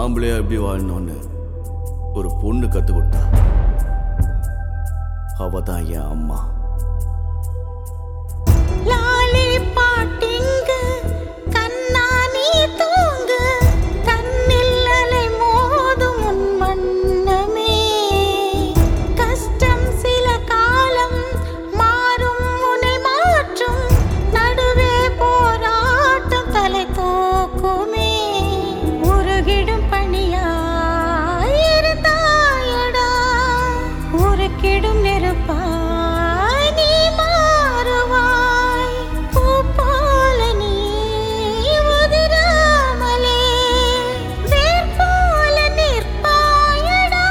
ஆம்பளையா எப்படி வாழணும்னு ஒரு பொண்ணு கற்றுக் கொடுத்தா அவ தான் என் அம்மா லாலி பாட்டிங்கு கண்ணா நீ தூங்கு கண்ணில் அலை மோதும் உன் வண்ணமே கஷ்டம் சில காலம் மாறும் உன்னை மாற்றும் நடுவே போராட்டம் தலை தூக்குமே உருகிடும் பணியாய் இருந்தாயடா உருக்கிடும் நெருப்பாய் நீ மாறுவாய் பூ போல நீ உதிராமலே வேர் போல நிற்பாயடா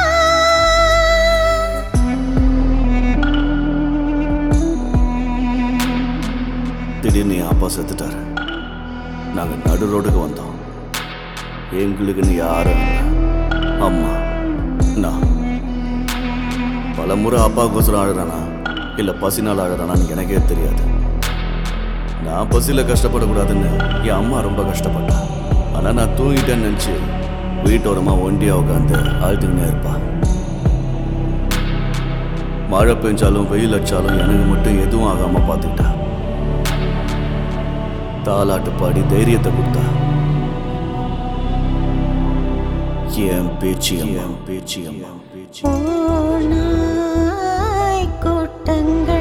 திடீர்னு என் அப்பா செத்துட்டாரு நாங்கள் நடு ரோடுக்கு வந்தோம் எங்களுக்குன்னு யாரும் இல்லை அம்மா நான் பல முறை அப்பாவுக்கோசரம் அழுறானா இல்லை பசினால் அழுறானான்னு எனக்கே தெரியாது நான் பசியில் கஷ்டப்படக்கூடாதுன்னு என் அம்மா ரொம்ப கஷ்டப்பட்டா ஆனால் நான் தூங்கிட்டேன்னு நினச்சி வீட்டோரமாக ஒண்டியாக உட்காந்து அழுதுகினே இருப்பா மழை பெஞ்சாலும் வெயில் அடிச்சாலும் எனக்கு மட்டும் எதுவும் ஆகாமல் பார்த்துக்கிட்டா தாலாட்டு பாடி தைரியத்தை கொடுத்தா என் பேச்சியம்மா பேச்சியம்மா பேச்சி ஓநாய் கூட்டங்கள்